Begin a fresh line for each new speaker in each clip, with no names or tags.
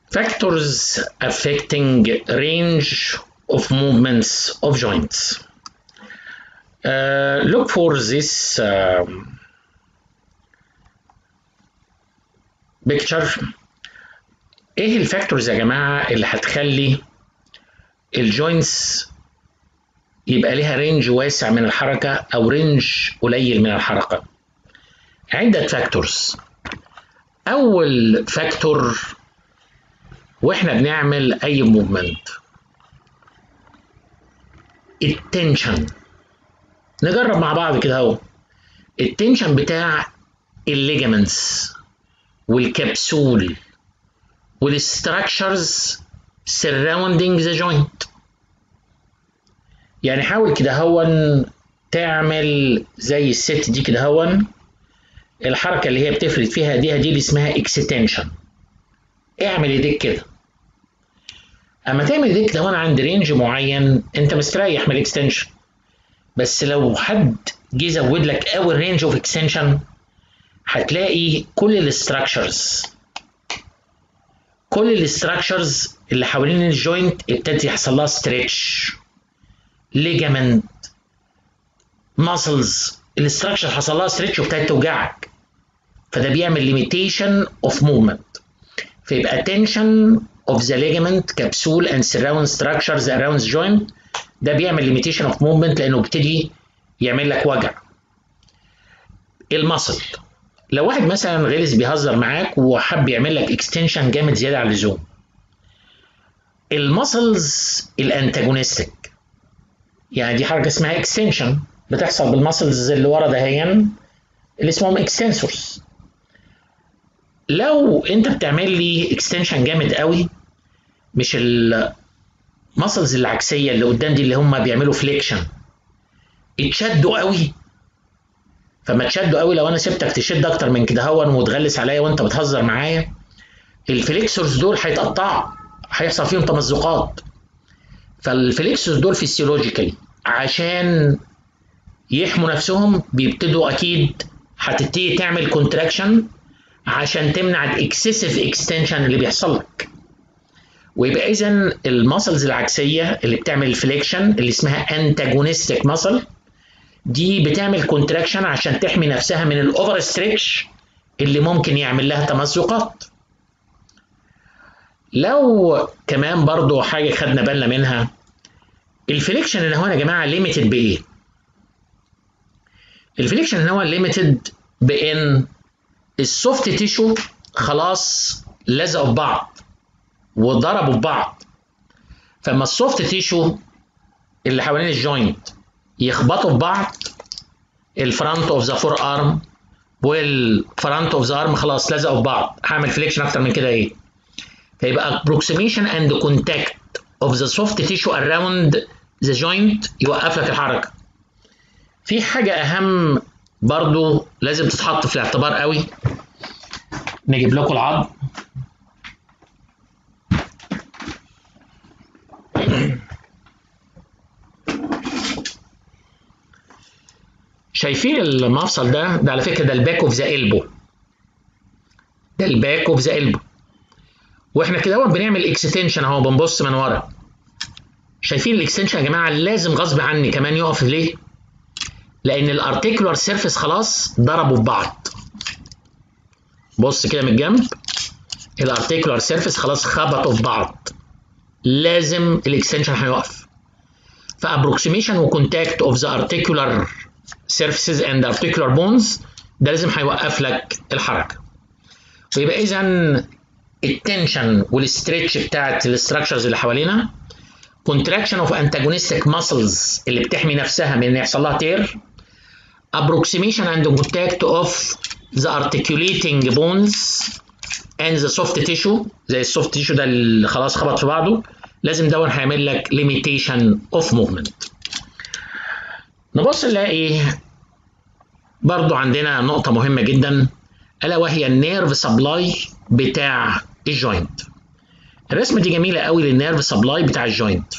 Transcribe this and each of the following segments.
Factors affecting range of movements of joints. Uh, look for this um, picture. ايه الفاكتورز يا جماعه اللي هتخلي الجوينتس يبقى ليها رينج واسع من الحركه او رينج قليل من الحركه عده فاكتورز اول فاكتور واحنا بنعمل اي موفمنت التنشن نجرب مع بعض كده اهو التنشن بتاع الليجامنتس والكبسول والستراكشرز surrounding the joint يعني حاول كده هون تعمل زي الست دي كده هون الحركة اللي هي بتفرد فيها ايديها دي اللي اسمها اكستنشن اعمل ايديك كده اما تعمل ايديك لو انا عند رينج معين انت مستريح من الاكستنشن بس لو حد جه زود لك قوي الرينج اوف اكستنشن هتلاقي كل الاستراكشرز كل الاستراكشرز اللي حوالين الجوينت ابتدت يحصل لها ستريتش ليجامنت ماسلز الاستراكشر حصل لها ستريتش وابتدت توجعك فده بيعمل ليميتيشن اوف موفمنت فيبقى tension of the ligament capsule and surround structures around the joint ده بيعمل limitation of movement لانه بيبتدي يعمل لك وجع المصل لو واحد مثلا غلس بيهزر معاك وحب يعمل لك اكستنشن جامد زياده عن اللزوم المسلز الانتاجونستيك يعني دي حركه اسمها اكستنشن بتحصل بالمسلز اللي ورا دهيا اللي اسمهم اكستنسورز لو انت بتعمل لي اكستنشن جامد قوي مش المسلز العكسيه اللي قدام دي اللي هم بيعملوا فليكشن اتشدوا قوي فما تشدوا قوي لو انا سبتك تشد اكتر من كده هون وتغلس عليا وانت بتهزر معايا الفليكسورز دول هيتقطعوا هيحصل فيهم تمزقات فالفليكسورز دول فيسيولوجيكالي عشان يحموا نفسهم بيبتدوا اكيد هتبتدي تعمل كونتراكشن عشان تمنع الاكسسيف اكستنشن اللي بيحصل لك ويبقى اذا المسلز العكسيه اللي بتعمل الفليكشن اللي اسمها انتاجونستيك مسل دي بتعمل كونتراكشن عشان تحمي نفسها من الاوفر ستريتش اللي ممكن يعمل لها تمزقات لو كمان برضو حاجه خدنا بالنا منها الفليكشن اللي هو يا جماعه ليميتد بايه الفليكشن اللي هو ليميتد بان السوفت تيشو خلاص لزقوا في بعض وضربوا في بعض فما السوفت تيشو اللي حوالين الجوينت يخبطوا في بعض الفرونت اوف ذا فور ارم والفرونت اوف ذا ارم خلاص لزقوا في بعض هعمل فليكشن اكتر من كده ايه فيبقى approximation and contact of the soft tissue around the joint يوقف لك الحركه في حاجه اهم برضو لازم تتحط في الاعتبار قوي نجيب لكم العظم شايفين المفصل ده ده على فكره ده الباك اوف ذا البو ده الباك اوف ذا البو واحنا كده اهو بنعمل اكستنشن اهو بنبص من ورا شايفين الاكستنشن يا جماعه لازم غصب عني كمان يقف ليه لان الارتيكولار سيرفيس خلاص ضربوا في بعض بص كده من الجنب الارتيكولار سيرفيس خلاص خبطوا في بعض لازم الاكستنشن هيقف فابروكسيميشن وكونتاكت اوف ذا ارتيكولار سيرفيسز اند ارتيكولار بونز ده لازم هيوقف لك الحركه ويبقى اذا التنشن والستريتش بتاعت الاستراكشرز اللي حوالينا contraction of antagonistic muscles اللي بتحمي نفسها من ان يحصل لها تير approximation and contact of the articulating bones and the soft tissue زي السوفت تيشو ده اللي خلاص خبط في بعضه لازم دون هيعمل لك limitation of movement نبص نلاقي برضو عندنا نقطة مهمة جدا ألا وهي النيرف سبلاي بتاع الجوينت الرسمة دي جميلة قوي للنيرف سبلاي بتاع الجوينت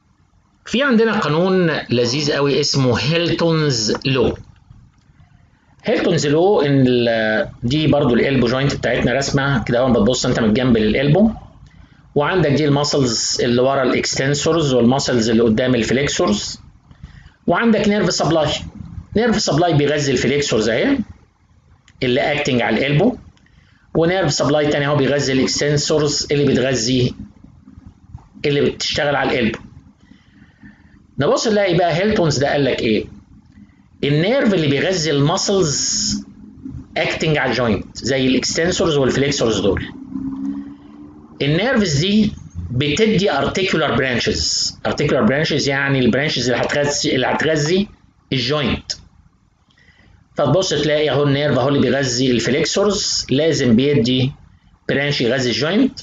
في عندنا قانون لذيذ قوي اسمه هيلتونز لو هيلتونز لو ان دي برضو الالبو جوينت بتاعتنا رسمه كده اول ما بتبص انت من جنب للالبو وعندك دي الماسلز اللي ورا الاكستنسورز والماسلز اللي قدام الفليكسورز وعندك نيرف سبلاي نيرف سبلاي بيغذي الفليكسورز اهي اللي اكتنج على الالبو ونيرف سبلاي تاني اهو بيغذي الاكستنسورز اللي بتغذي اللي بتشتغل على القلب نبص نلاقي بقى هيلتونز ده قال لك ايه النيرف اللي بيغذي المسلز اكتنج على الجوينت زي الاكستنسورز والفليكسورز دول النيرفز دي بتدي ارتيكولار برانشز ارتيكولار برانشز يعني البرانشز اللي هتغذي اللي هتغذي الجوينت فتبص تلاقي اهو النيرف اهو اللي بيغذي الفليكسورز لازم بيدي برانش يغذي الجوينت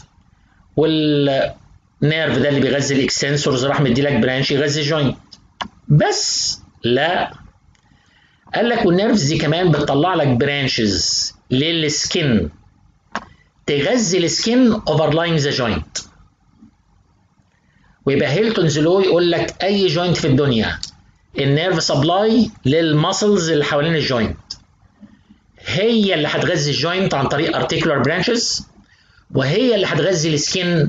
والنيرف ده اللي بيغذي الاكستنسورز راح مديلك برانش يغذي الجوينت بس لا قال لك والنيرفز دي كمان بتطلع لك برانشز للسكن تغذي السكن اوفرلاين ذا جوينت ويبقى هيلتونز لو يقول لك اي جوينت في الدنيا النيرف سبلاي للمسلز اللي حوالين الجوينت هي اللي هتغذي الجوينت عن طريق ارتيكولار برانشز وهي اللي هتغذي السكين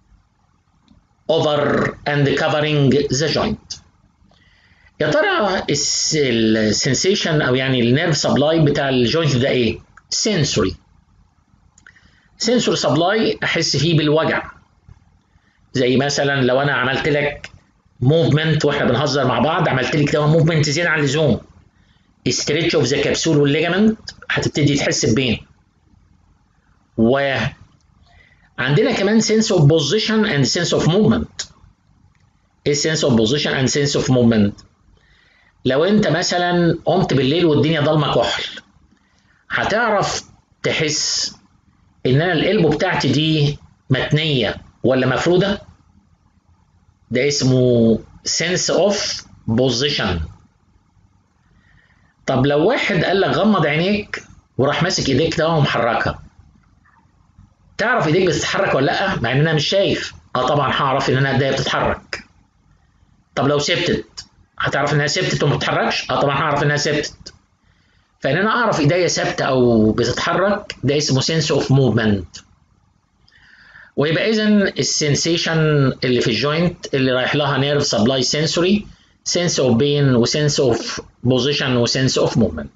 over and covering the joint يا ترى السنسيشن او يعني النيرف سبلاي بتاع الجوينت ده ايه سنسوري سنسور سبلاي احس فيه بالوجع زي مثلا لو انا عملت لك موفمنت واحنا بنهزر مع بعض عملت لك ده موفمنت زياده عن اللزوم استريتش اوف ذا كبسول والليجامنت هتبتدي تحس ببين و عندنا كمان sense of position and sense of movement ايه sense of position and sense of movement لو انت مثلا قمت بالليل والدنيا ضلمه كحل هتعرف تحس ان انا القلب بتاعتي دي متنيه ولا مفروده ده اسمه sense of position طب لو واحد قال لك غمض عينيك وراح ماسك ايديك كده ومحركها تعرف ايديك بتتحرك ولا لا مع ان انا مش شايف اه طبعا هعرف ان انا ايديا بتتحرك طب لو سبتت هتعرف انها سبتت وما بتتحركش اه طبعا هعرف انها سبتت فان انا اعرف ايديا ثابته او بتتحرك ده اسمه سنس اوف موفمنت ويبقى اذا السنسيشن اللي في الجوينت اللي رايح لها نيرف سبلاي سنسوري سنس اوف بين وسنس اوف بوزيشن وسنس اوف موفمنت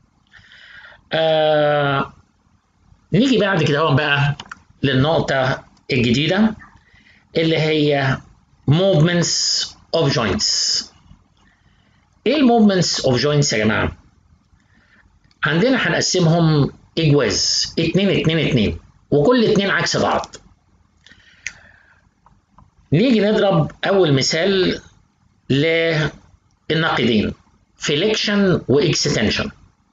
نيجي بعد كده هون بقى للنقطة الجديدة اللي هي movements of joints ايه الموفمنتس اوف جوينتس يا جماعة؟ عندنا هنقسمهم اجواز اتنين اتنين اتنين وكل اتنين عكس بعض نيجي نضرب اول مثال للناقدين فليكشن واكستنشن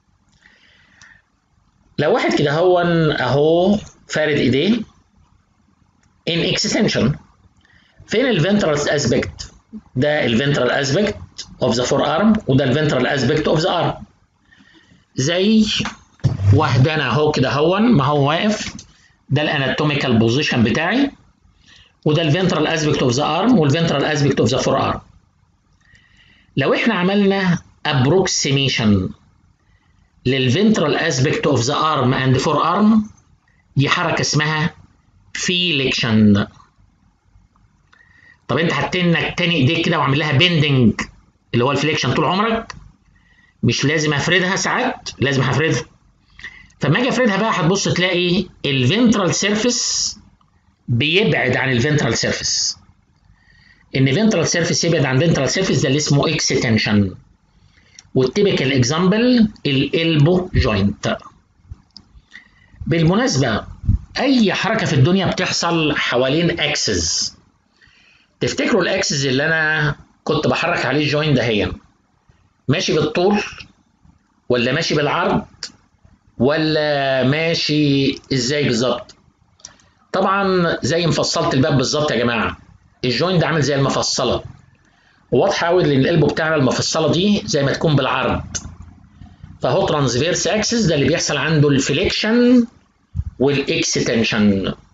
لو واحد كده هو اهو فارد ايديه ان اكستنشن فين الفنترال اسبكت ده الفنترال اسبكت اوف ذا فور ارم وده الفنترال اسبكت اوف ذا ارم زي وحدنا اهو كده هو ما هو واقف ده الاناتوميكال بوزيشن بتاعي وده الفنترال اسبكت اوف ذا ارم والفنترال اسبكت اوف ذا فور ارم لو احنا عملنا ابروكسيميشن للفنترال اسبكت اوف ذا ارم اند فور ارم دي حركه اسمها فيليكشن طب انت هتنك تاني ايديك كده وعامل لها بيندنج اللي هو الفليكشن طول عمرك مش لازم افردها ساعات لازم هفردها فلما اجي افردها بقى هتبص تلاقي الفنترال سيرفيس بيبعد عن الفنترال سيرفيس ان فنترال سيرفيس يبعد عن فنترال سيرفيس ده اللي اسمه اكستنشن والتيبيكال اكزامبل الالبو جوينت بالمناسبه اي حركه في الدنيا بتحصل حوالين اكسس تفتكروا الاكسس اللي انا كنت بحرك عليه الجوينت دهيا ماشي بالطول ولا ماشي بالعرض ولا ماشي ازاي بالظبط طبعا زي مفصله الباب بالظبط يا جماعه الجوينت ده عامل زي المفصله وواضحه قوي ان القلب بتاعنا المفصله دي زي ما تكون بالعرض فهو ترانسفيرس اكسس ده اللي بيحصل عنده الفليكشن والاكستنشن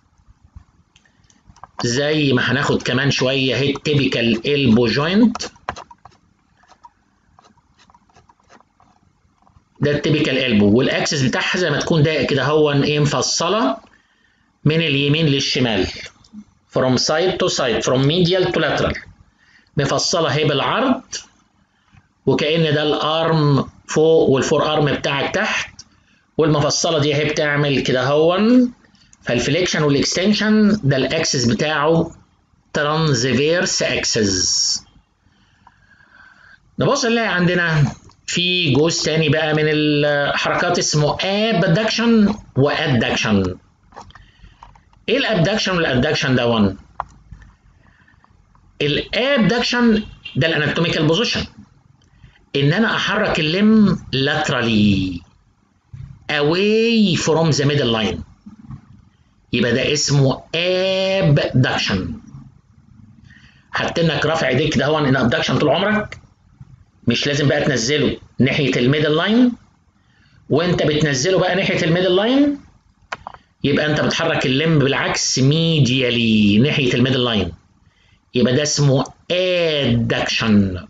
زي ما هناخد كمان شويه هي تيبيكال البو جوينت ده التيبيكال البو والاكسس بتاعها زي ما تكون دايره كده هو ايه مفصله من اليمين للشمال from side to side from medial to lateral مفصله اهي بالعرض وكأن ده الارم فوق والفور ارم بتاعك تحت والمفصله دي اهي بتعمل كده هون فالفليكشن والاكستنشن ده الاكسس بتاعه ترانزفيرس اكسس نبص نلاقي عندنا في جزء تاني بقى من الحركات اسمه ابدكشن وادكشن ايه الابدكشن والادكشن ده الابدكشن ده الاناتوميكال بوزيشن ان انا احرك اللم laterally away from the middle line يبقى ده اسمه abduction حاطين لك رافع ايديك ده هو ان ابدكشن طول عمرك مش لازم بقى تنزله ناحيه الميدل لاين وانت بتنزله بقى ناحيه الميدل لاين يبقى انت بتحرك اللم بالعكس ميديالي ناحيه الميدل لاين يبقى ده اسمه ادكشن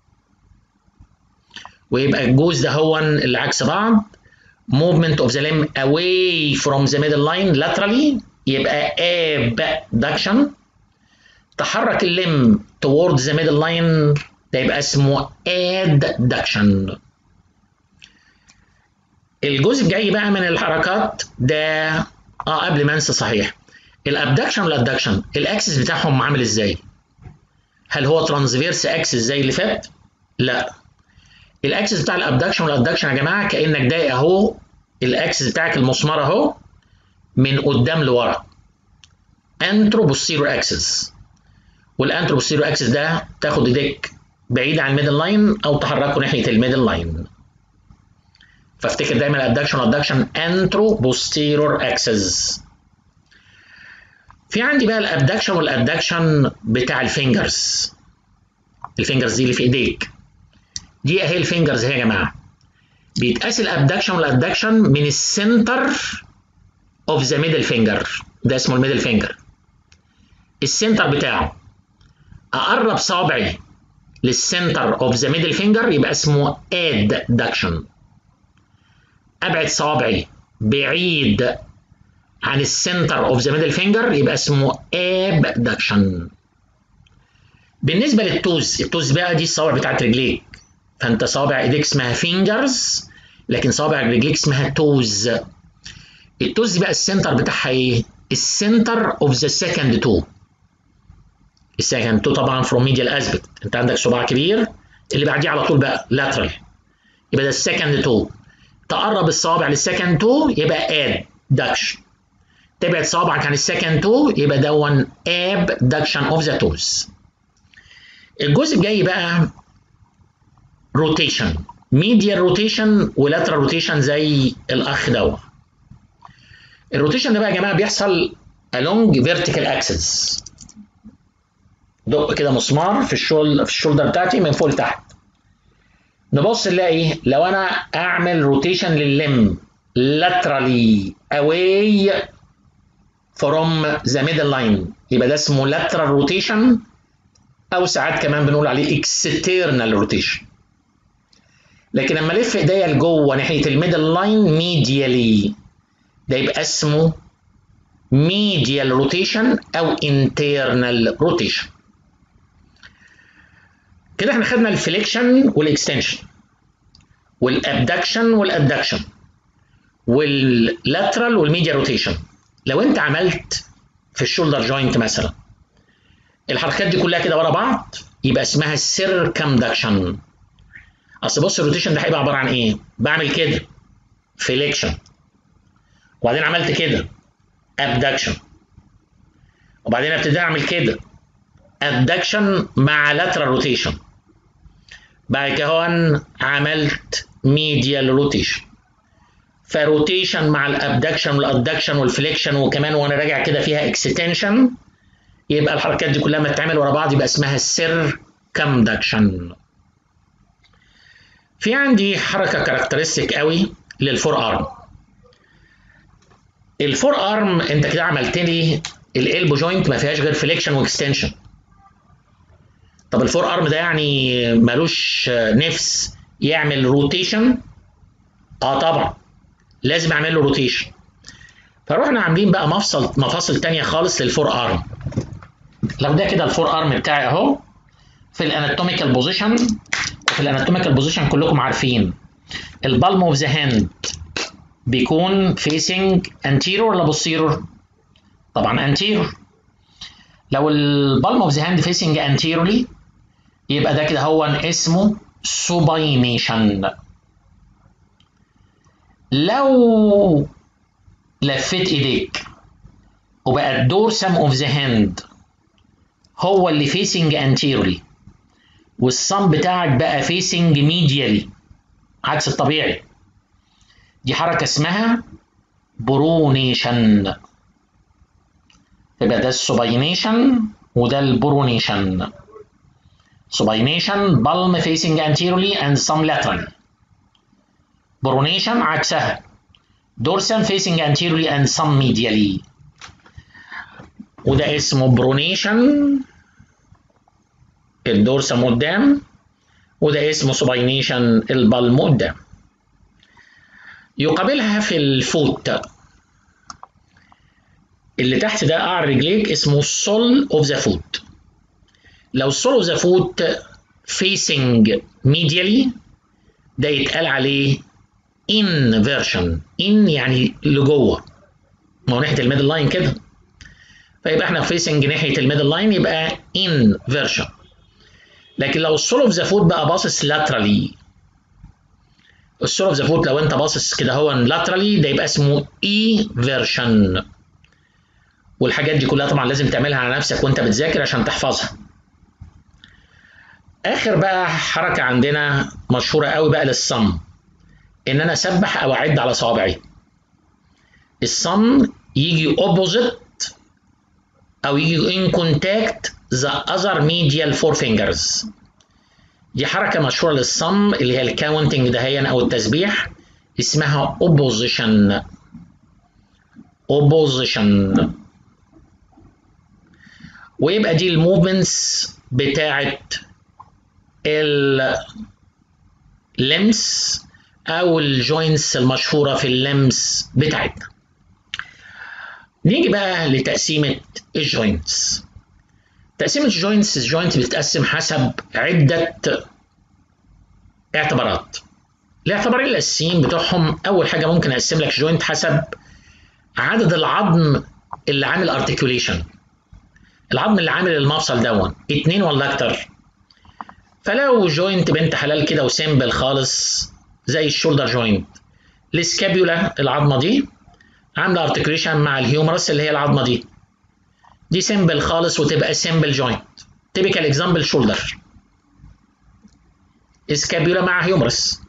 ويبقى الجوز ده هو اللي عكس بعض movement of the limb away from the middle line laterally يبقى abduction تحرك اللم towards the middle line ده يبقى اسمه adduction الجزء الجاي بقى من الحركات ده اه قبل ما انسى صحيح الابدكشن والادكشن الاكسس بتاعهم عامل ازاي هل هو ترانسفيرس اكسس زي اللي فات لا الاكسس بتاع الابدكشن والادكشن يا جماعه كانك ده اهو الاكسس بتاعك المسمار اهو من قدام لورا انترو بوستيرور اكسس والانترو بوستيرور اكسس ده تاخد ايديك بعيد عن الميدل لاين او تحركه ناحيه الميدل لاين فافتكر دايما الادكشن والادكشن انترو بوستيرور اكسس في عندي بقى الابدكشن والادكشن بتاع الفينجرز الفينجرز دي اللي في ايديك دي اهي الفينجرز اهي يا جماعه بيتقاس الابدكشن والادكشن من السنتر اوف ذا ميدل فينجر ده اسمه الميدل فينجر السنتر بتاعه اقرب صابعي للسنتر اوف ذا ميدل فينجر يبقى اسمه ادكشن ابعد صابعي بعيد عن السنتر اوف ذا ميدل فينجر يبقى اسمه ابدكشن بالنسبه للتوز التوز بقى دي الصوابع بتاعت رجليك فانت صابع ايديك اسمها فينجرز لكن صابع رجليك اسمها توز التوز بقى السنتر بتاعها ايه السنتر اوف ذا سكند تو السكند تو طبعا فروم ميديال اسبكت انت عندك صباع كبير اللي بعديه على طول بقى لاترال يبقى ده السكند تو تقرب الصابع للسكند تو يبقى اد دكش تبعد صابعك عن السكند تو يبقى دون اب دكشن اوف ذا توز الجزء الجاي بقى روتيشن ميديال روتيشن ولاترال روتيشن زي الاخ دوت الروتيشن ده بقى يا جماعه بيحصل along vertical axis دق كده مسمار في الشول في الشولدر بتاعتي من فوق لتحت نبص نلاقي لو انا اعمل روتيشن لللم laterally away from the middle line يبقى ده اسمه lateral rotation او ساعات كمان بنقول عليه external rotation لكن لما الف ايديا لجوه ناحيه الميدل لاين ميديالي ده يبقى اسمه ميديال روتيشن او انترنال روتيشن كده احنا خدنا الفليكشن والاكستنشن والابدكشن والادكشن واللاترال والميديا روتيشن لو انت عملت في الشولدر جوينت مثلا الحركات دي كلها كده ورا بعض يبقى اسمها سيركمدكشن اصل بص الروتيشن ده هيبقى عباره عن ايه؟ بعمل كده فليكشن وبعدين عملت كده ابدكشن وبعدين ابتدي اعمل كده ابدكشن مع لاترال روتيشن بعد كده هون عملت ميديال روتيشن فروتيشن مع الابدكشن والادكشن والفليكشن وكمان وانا راجع كده فيها اكستنشن يبقى الحركات دي كلها ما تتعمل ورا بعض يبقى اسمها سيركمدكشن في عندي حركه كاركترستيك قوي للفور ارم الفور ارم انت كده عملت لي الالبو جوينت ما فيهاش غير فليكشن واكستنشن طب الفور ارم ده يعني ملوش نفس يعمل روتيشن اه طبعا لازم اعمل له روتيشن فروحنا عاملين بقى مفصل مفاصل تانية خالص للفور ارم لو ده كده الفور ارم بتاعي اهو في الاناتوميكال بوزيشن في الاناتوميكال بوزيشن كلكم عارفين البالم اوف ذا هاند بيكون فيسنج انتيرور ولا بوستيرور؟ طبعا انتيرور لو البالم اوف ذا هاند فيسنج انتيرورلي يبقى ده كده هو اسمه سوباينيشن لو لفيت ايديك وبقى الدورسم اوف ذا هاند هو اللي فيسنج انتيرولي والصم بتاعك بقى فيسنج ميديالي عكس الطبيعي دي حركه اسمها برونيشن يبقى ده السوباينيشن وده البرونيشن سوباينيشن بالم فيسنج anteriorly and some laterally برونيشن عكسها dorsum facing anteriorly and some medially وده اسمه برونيشن الدورسم قدام وده اسمه سوباينيشن البالم قدام يقابلها في الفوت اللي تحت ده قعر رجليك اسمه السول اوف ذا فوت لو السول اوف ذا فوت فيسنج ميديالي ده يتقال عليه inversion in يعني لجوه ما هو ناحيه الميدل لاين كده فيبقى احنا فيسنج ناحيه الميدل لاين يبقى inversion لكن لو السول اوف ذا فوت بقى باصص laterally السول اوف ذا فوت لو انت باصص كده هو laterally ده يبقى اسمه eversion والحاجات دي كلها طبعا لازم تعملها على نفسك وانت بتذاكر عشان تحفظها اخر بقى حركه عندنا مشهوره قوي بقى للصم ان انا اسبح او اعد على صوابعي الصم يجي اوبوزيت او يجي ان كونتاكت ذا اذر ميديال فور فينجرز دي حركه مشهوره للصم اللي هي الكاونتنج دهيا او التسبيح اسمها اوبوزيشن اوبوزيشن ويبقى دي الموفمنتس بتاعت اللمس او الجوينتس المشهوره في اللمس بتاعتنا نيجي بقى لتقسيمه الجوينتس تقسيمه الجوينتس الجوينت بتتقسم حسب عده اعتبارات الاعتبارين الاساسيين بتوعهم اول حاجه ممكن اقسم لك جوينت حسب عدد العظم اللي عامل ارتكيوليشن العظم اللي عامل المفصل دون اتنين ولا اكتر فلو جوينت بنت حلال كده وسيمبل خالص زي الشولدر جوينت السكابيولا العظمه دي عامله ارتكريشن مع الهيومرس اللي هي العظمه دي دي سيمبل خالص وتبقى سيمبل جوينت تيبيكال اكزامبل شولدر سكابيولا مع هيومرس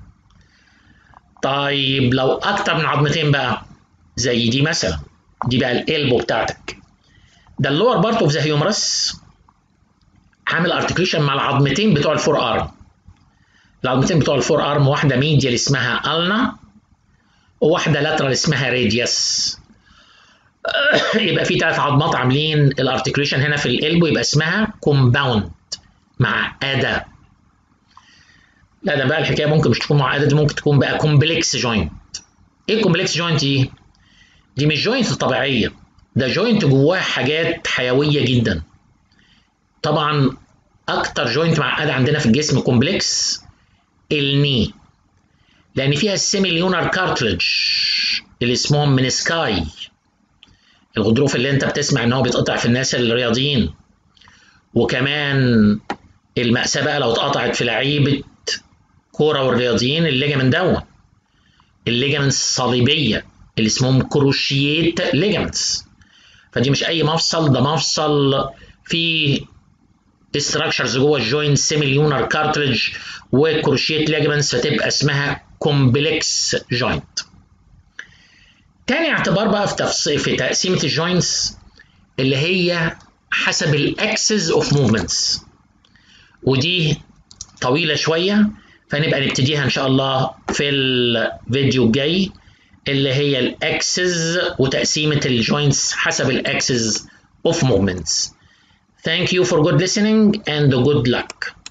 طيب لو اكتر من عظمتين بقى زي دي مثلا دي بقى الالبو بتاعتك ده اللور بارت اوف ذا هيومرس عامل ارتكليشن مع العظمتين بتوع الفور ارم العظمتين بتوع الفور ارم واحده ميديال اسمها النا وواحده لاترال اسمها راديوس يبقى في ثلاث عظمات عاملين الارتكليشن هنا في الالبو يبقى اسمها كومباوند معقده لا ده بقى الحكايه ممكن مش تكون معقده دي ممكن تكون بقى كومبلكس جوينت ايه الكومبلكس جوينت دي دي مش جوينت طبيعيه ده جوينت جواه حاجات حيويه جدا طبعا اكتر جوينت معقده عندنا في الجسم كومبلكس الني لان فيها السيميليونر كارتلج اللي اسمهم منسكاي الغضروف اللي انت بتسمع ان هو بيتقطع في الناس الرياضيين وكمان المأساة بقى لو اتقطعت في لعيبة كورة والرياضيين الليجامنت دون الليجامنتس الصليبية اللي اسمهم كروشييت ليجامنتس فدي مش أي مفصل ده مفصل فيه استراكشرز جوه الجوينت سيميليونر كارتريج وكروشيت ليجمنتس فتبقى اسمها كومبلكس جوينت. تاني اعتبار بقى في تفصيل في تقسيمه الجوينتس اللي هي حسب الاكسس اوف موفمنتس ودي طويله شويه فنبقى نبتديها ان شاء الله في الفيديو الجاي اللي هي الاكسس وتقسيمه الجوينتس حسب الاكسس اوف موفمنتس Thank you for good listening and good luck.